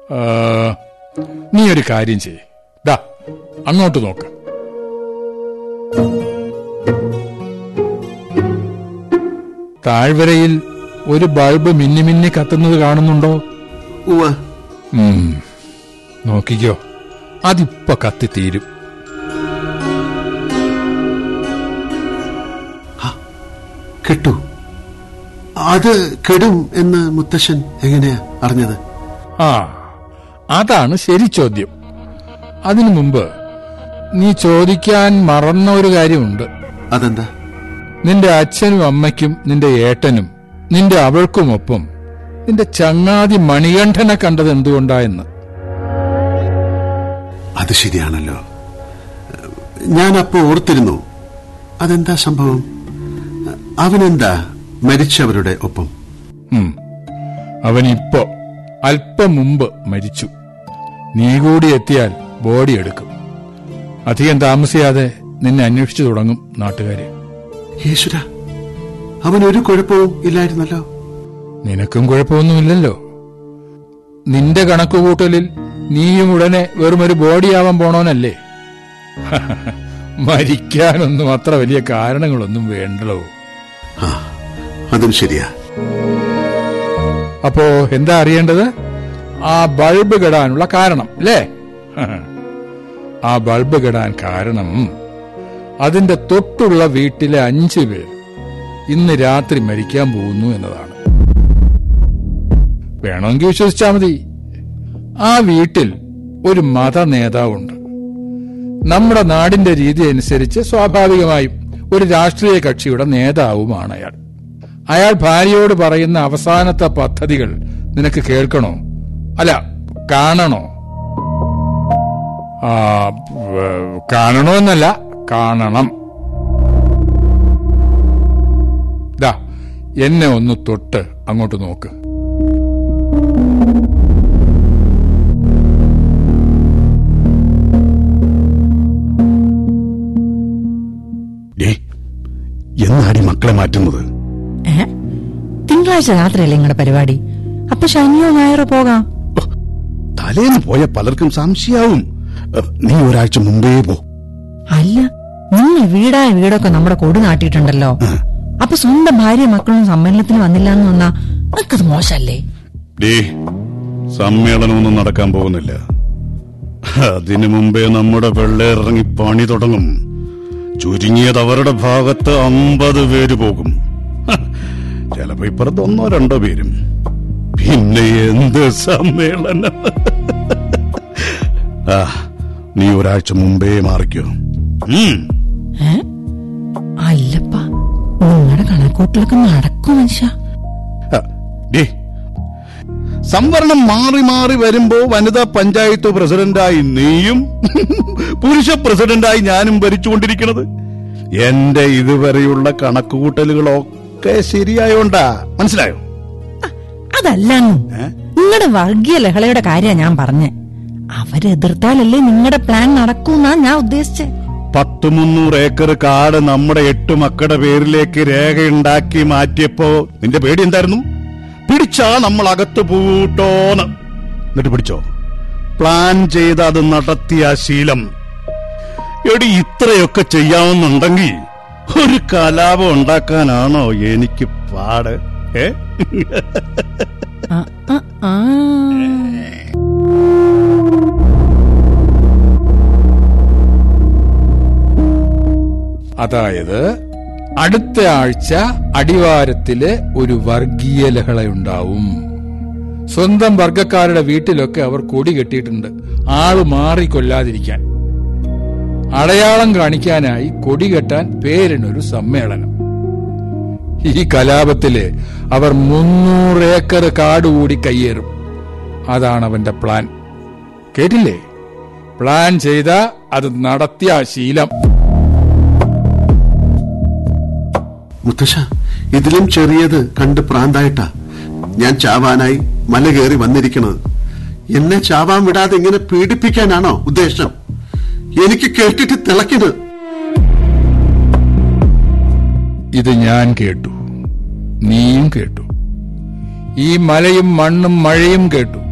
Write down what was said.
ആ, നീ ഒരു കാര്യം ചെയ്യ് ദാ അങ്ങോട്ട് നോക്ക് താഴ്വരയിൽ ഒരു ബൾബ് മിന്നി മിന്നി കത്തുന്നത് കാണുന്നുണ്ടോ ഉവ്വ ഉം, നോക്കിക്കോ അതിപ്പോ കത്തിത്തീരും കെട്ടു അത് കെടും എന്ന് മുത്തശ്ശൻ എങ്ങനെയാ അറിഞ്ഞത് ആ അതാണ് ശരി ചോദ്യം അതിനു മുമ്പ് നീ ചോദിക്കാൻ മറന്ന ഒരു കാര്യമുണ്ട് അതെന്താ നിന്റെ അച്ഛനും അമ്മയ്ക്കും നിന്റെ ഏട്ടനും നിന്റെ അവൾക്കുമൊപ്പം നിന്റെ ചങ്ങാതി മണികണ്ഠനെ കണ്ടത് എന്തുകൊണ്ടായെന്ന് അത് ശരിയാണല്ലോ ഞാൻ അപ്പോ ഓർത്തിരുന്നു അതെന്താ സംഭവം അവനെന്താ മരിച്ചവരുടെ ഒപ്പം ഉം. അവൻ ഇപ്പോ അല്പം മുമ്പ് മരിച്ചു നീ കൂടി എത്തിയാൽ ബോഡി എടുക്കും അധികം താമസിയാതെ നിന്നെ അന്വേഷിച്ചു തുടങ്ങും നാട്ടുകാരെ യേശുര അവൻ ഒരു കുഴപ്പവും ഇല്ലായിരുന്നല്ലോ നിനക്കും കുഴപ്പമൊന്നുമില്ലല്ലോ നിന്റെ കണക്കുകൂട്ടലിൽ നീയും ഉടനെ വെറുമൊരു ബോഡിയാവാൻ പോണോനല്ലേ മരിക്കാനൊന്നും അത്ര വലിയ കാരണങ്ങളൊന്നും വേണ്ടല്ലോ ആ അതും ശരിയാ അപ്പോ എന്താ അറിയേണ്ടത് ആ ബൾബ് കെടാനുള്ള കാരണം അല്ലേ ആ ബൾബ് കെടാൻ കാരണം അതിന്റെ തൊട്ടുള്ള വീട്ടിലെ അഞ്ചു പേർ ഇന്ന് രാത്രി മരിക്കാൻ പോകുന്നു എന്നതാണ് വേണമെങ്കിൽ വിശ്വസിച്ചാ മതി ആ വീട്ടിൽ ഒരു മത നേതാവുണ്ട് നമ്മുടെ നാടിന്റെ രീതി അനുസരിച്ച് സ്വാഭാവികമായും ഒരു രാഷ്ട്രീയ കക്ഷിയുടെ നേതാവുമാണ് അയാൾ അയാൾ ഭാര്യയോട് പറയുന്ന അവസാനത്തെ പദ്ധതികൾ നിനക്ക് കേൾക്കണോ അല്ല കാണണോ ആ വ- കാണണോ എന്നല്ല കാണണം ദാ എന്നെ ഒന്ന് തൊട്ട് അങ്ങോട്ട് നോക്ക് ഡേ എന്നാടി മക്കളെ മാറ്റുന്നത് ഏ തിങ്കളാഴ്ച രാത്രിയല്ലേ നിങ്ങളുടെ പരിപാടി അപ്പൊ ശനിയോ ഞായറോ പോകാം തലേന്ന് പോയ പലർക്കും സംശയാവും ഏ, നീ ഒരാഴ്ച മുമ്പേ പോ അല്ല നിങ്ങൾ വീടായ വീടൊക്കെ നമ്മുടെ കൊടി നാട്ടിയിട്ടുണ്ടല്ലോ അപ്പൊ സ്വന്തം ഭാര്യ മക്കളും സമ്മേളനത്തിന് വന്നില്ല എന്ന് വന്നാ നിനക്കത് മോശല്ലേ ഡേ സമ്മേളനമൊന്നും നടക്കാൻ പോകുന്നില്ല അതിനു മുമ്പേ നമ്മുടെ വെള്ളയിറങ്ങി പണി തുടങ്ങും ചുരുങ്ങിയത് അവരുടെ ഭാഗത്ത് അമ്പത് പേര് പോകും ഹ, ചിലപ്പോ ഇപ്പുറത്ത് ഒന്നോ രണ്ടോ പേരും പിന്നെ എന്ത് സമ്മേളനം ആ നീ ഒരാഴ്ച മുമ്പേ മാറിക്കോ ഉം ഏ അല്ലപ്പ നിങ്ങളുടെ കണക്കൂട്ടിലൊക്കെ നടക്കും മനുഷ്യ ആ, ഡേ, സംവരണം മാറി മാറി വരുമ്പോ വനിതാ പഞ്ചായത്ത് പ്രസിഡന്റായി നീയും പുരുഷ പ്രസിഡന്റായി ഞാനും ഭരിച്ചുകൊണ്ടിരിക്കുന്നത് എന്റെ ഇതുവരെയുള്ള കണക്കുകൂട്ടലുകളൊക്കെ ശരിയായോണ്ടാ മനസ്സിലായോ അതല്ലെന്നും ഏ? നിങ്ങളുടെ വർഗീയ ലഹളയുടെ കാര്യ ഞാൻ പറഞ്ഞേ അവരെതിർത്താലല്ലേ നിങ്ങളുടെ പ്ലാൻ നടക്കൂന്നാ ഞാൻ ഉദ്ദേശിച്ചേ പത്ത് മുന്നൂറ് ഏക്കർ കാട് നമ്മുടെ എട്ട് മക്കളുടെ പേരിലേക്ക് രേഖയുണ്ടാക്കി മാറ്റിയപ്പോ നിന്റെ പേടി എന്തായിരുന്നു പിടിച്ചാ നമ്മൾ അകത്ത് പൂട്ടോന്ന് എന്നിട്ട് പിടിച്ചോ പ്ലാൻ ചെയ്ത് അത് നടത്തിയ ആ ശീലം എടി ഇത്രയൊക്കെ ചെയ്യാവുന്നുണ്ടെങ്കിൽ ഒരു കലാപം ഉണ്ടാക്കാനാണോ എനിക്ക് പാട് ഏ ആ, ആ, ആ. അതായത് അടുത്ത ആഴ്ച അടിവാരത്തില് ഒരു വർഗീയ ലഹളയുണ്ടാവും സ്വന്തം വർഗക്കാരുടെ വീട്ടിലൊക്കെ അവർ കൊടി കെട്ടിയിട്ടുണ്ട് ആള് മാറിക്കൊല്ലാതിരിക്കാൻ അടയാളം കാണിക്കാനായി കൊടി കെട്ടാൻ പേരിനൊരു സമ്മേളനം ഈ കലാപത്തില് അവർ മുന്നൂറ് ഏക്കർ കാട് കൂടി കയ്യേറും അതാണ് അവന്റെ പ്ലാൻ കേട്ടില്ലേ പ്ലാൻ ചെയ്ത അത് നടത്തിയ ആ ശീലം മുത്തശ്ശ ഇതിലും ചെറിയത് കണ്ട് പ്രാന്തായിട്ടാ ഞാൻ ചാവാനായി മല കയറി വന്നിരിക്കണത് എന്നെ ചാവാൻ വിടാതെ ഇങ്ങനെ പീഡിപ്പിക്കാനാണോ ഉദ്ദേശം എനിക്ക് കേട്ടിട്ട് തിളക്കിന് ഇത് ഞാൻ കേട്ടു നീയും കേട്ടു ഈ മലയും മണ്ണും മഴയും കേട്ടു